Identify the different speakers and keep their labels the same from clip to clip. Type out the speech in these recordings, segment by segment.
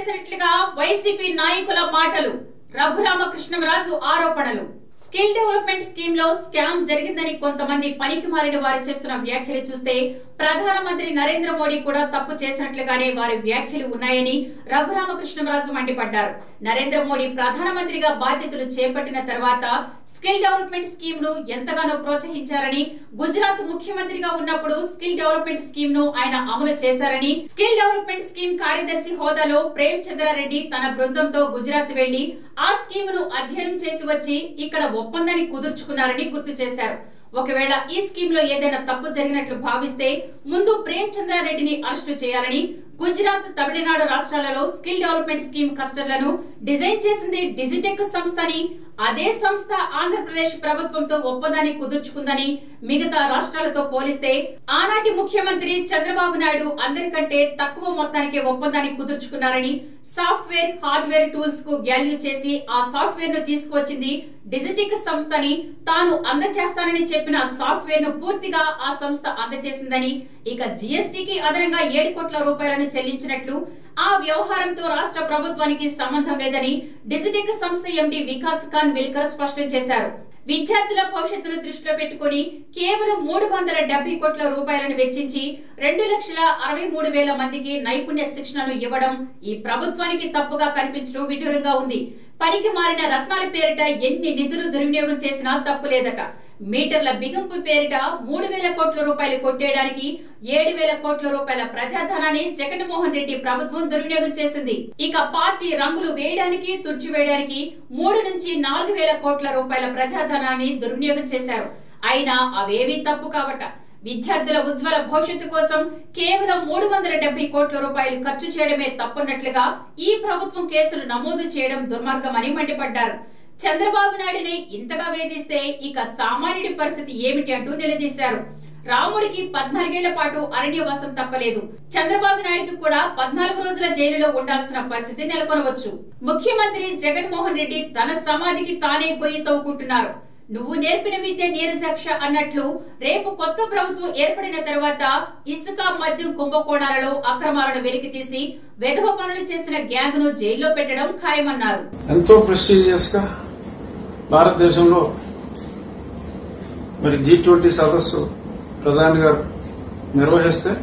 Speaker 1: చేసినట్లుగా వైసీపీ నాయకుల మాటలు రఘురామకృష్ణరాజు ఆరోపణలు స్కిల్ డెవలప్మెంట్ స్కీమ్ లో స్కామ్ జరిగిందని కొంతమంది పనికి మారిన వారు చేస్తున్న వ్యాఖ్యలు చూస్తే ప్రధానమంత్రి నరేంద్ర మోడీ కూడా తప్పు చేసినట్లుగానే వారి వ్యాఖ్యలు ఉన్నాయని రఘురామకృష్ణరాజు మండిపడ్డారు నరేంద్ర మోడీ ప్రధానమంత్రిగా బాధ్యతలు చేపట్టిన తర్వాత స్కిల్ డెవలప్మెంట్ స్కీమ్ ను ఎంతగానో ప్రోత్సహించారని గుజరాత్ ముఖ్యమంత్రిగా ఉన్నప్పుడు స్కిల్ డెవలప్మెంట్ స్కీమ్ ను ఆయన అమలు చేశారని స్కిల్ డెవలప్మెంట్ స్కీమ్ కార్యదర్శి హోదాలో ప్రేమ్ చంద్రారెడ్డి తన బృందంతో గుజరాత్ వెళ్లి ఆ స్కీమ్ ను అధ్యయనం చేసి వచ్చి ఇక్కడ ఒప్పందాన్ని కుదుర్చుకున్నారని గుర్తు చేశారు ఒకవేళ ఈ స్కీమ్ లో ఏదైనా తప్పు జరిగినట్లు భావిస్తే ముందు ప్రేమ్ చంద్రారెడ్డిని అరెస్టు చేయాలని గుజరాత్ తమిళనాడు రాష్ట్రాలలో స్కిల్ డెవలప్మెంట్ స్కీమ్ కస్టర్లను డిజైన్ చేసింది డిజిటెక్ సంస్థ అని అదే సంస్థ ఆంధ్రప్రదేశ్ ప్రభుత్వంతో ఒప్పందాన్ని కుదుర్చుకుందని మిగతా రాష్ట్రాలతో పోలిస్తే ఆనాటి ముఖ్యమంత్రి చంద్రబాబు నాయుడు అందరికంటే తక్కువ మొత్తానికి ఒప్పందాన్ని కుదుర్చుకున్నారని సాఫ్ట్వేర్ హార్డ్వేర్ టూల్స్ కు వాల్యూ చేసి ఆ సాఫ్ట్వేర్ ను తీసుకువచ్చింది డిజిటెక్ సంస్థని తాను అందచేస్తానని చెప్పిన సాఫ్ట్వేర్ ను పూర్తిగా ఆ సంస్థ అందచేసిందని ఇక జిఎస్టికి అదనంగా ఏడు కోట్ల రూపాయలను చెల్లించినట్లు ఆ వ్యవహారంతో రాష్ట్ర ప్రభుత్వానికి సంబంధం లేదని డిజిటెక్ సంస్థ ఎండి వికాస్ ఖాన్ విల్కర్ స్పష్టం చేశారు విద్యార్థుల భవిష్యత్తును దృష్టిలో పెట్టుకుని కేవలం మూడు వందల డెబ్బై కోట్ల రూపాయలను వెచ్చించి రెండు లక్షల అరవై మూడు వేల మందికి నైపుణ్య శిక్షణను ఇవ్వడం ఈ ప్రభుత్వానికి తప్పుగా కనిపించడం విడ్డూరంగా ఉంది పనికి మారిన రత్నాల పేరిట ఎన్ని నిధులు దుర్వినియోగం చేసినా తప్పు లేదట మీటర్ల బిగింపు పేరిట మూడు వేల కోట్ల రూపాయలు కొట్టేయడానికి ఏడు వేల కోట్ల రూపాయల ప్రజాధనాన్ని జగన్మోహన్ రెడ్డి ప్రభుత్వం దుర్వినియోగం చేసింది ఇక పార్టీ రంగులు వేయడానికి తుడిచివేయడానికి మూడు నుంచి నాలుగు వేల కోట్ల రూపాయల ప్రజాధనాన్ని దుర్వినియోగం చేశారు అయినా అవేవీ తప్పు కావట విద్యార్థుల ఉజ్వల భవిష్యత్తు కోసం కేవలం మూడు వందల డెబ్బై కోట్ల రూపాయలు ఖర్చు చేయడమే తప్పన్నట్లుగా ఈ ప్రభుత్వం కేసులు నమోదు చేయడం దుర్మార్గమని మండిపడ్డారు చంద్రబాబు నాయుడిని ఇంతగా వేధిస్తే ఇక సామాన్యుడి పరిస్థితి ఏమిటి అంటూ నిలదీశారు రాముడికి పద్నాలుగేళ్ల పాటు అరణ్యవాసం తప్పలేదు చంద్రబాబు నాయుడుకి కూడా పద్నాలుగు రోజుల జైలులో ఉండాల్సిన పరిస్థితి నెలకొనవచ్చు ముఖ్యమంత్రి జగన్మోహన్ రెడ్డి తన సమాధికి తానే పొయ్యి తవ్వుకుంటున్నారు నువ్వు నేర్పిన విద్య నీరజాక్ష అన్నట్లు రేపు కొత్త ప్రభుత్వం ఏర్పడిన తర్వాత ఇసుక మద్యం కుంభకోణాలలో అక్రమాలను వెలికితీసి వెధవ పనులు చేసిన గ్యాంగ్ ను జైల్లో పెట్టడం ఖాయమన్నారు
Speaker 2: ఎంతో ప్రెస్టీజియస్ గా భారతదేశంలో మరి జీ ట్వంటీ సదస్సు ప్రధాని గారు నిర్వహిస్తే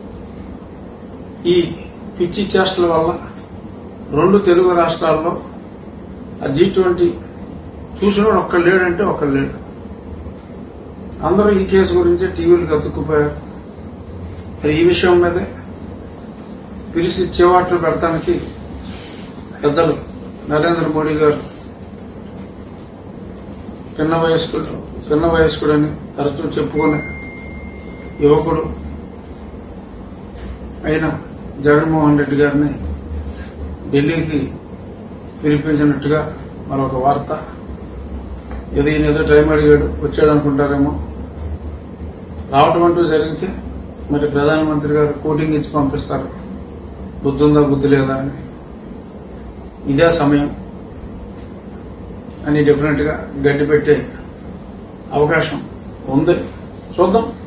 Speaker 2: ఈ పిచ్చి చేష్టల వల్ల రెండు తెలుగు రాష్ట్రాల్లో ఆ జీ ట్వంటీ చూసినోడు ఒక్కడు లేడంటే ఒక్కడు లేడు అందరూ ఈ కేసు గురించే టీవీలకు అతుక్కుపోయారు మరి ఈ విషయం మీదే పిలిచి చేవాట్లు పెడతానికి పెద్దలు నరేంద్ర మోడీ గారు చిన్న వయస్కుడు చిన్న వయస్కుడు అని తరచూ చెప్పుకునే యువకుడు అయిన జగన్మోహన్ రెడ్డి గారిని ఢిల్లీకి పిలిపించినట్టుగా మరొక వార్త ఏదో ఈయన ఏదో టైం అడిగాడు వచ్చాడు అనుకుంటారేమో రావటం అంటూ జరిగితే మరి ప్రధానమంత్రి గారు కోటింగ్ ఇచ్చి పంపిస్తారు బుద్ధి ఉందా బుద్ధి లేదా అని ఇదే సమయం అని డెఫినెట్ గా గడ్డి పెట్టే అవకాశం ఉంది చూద్దాం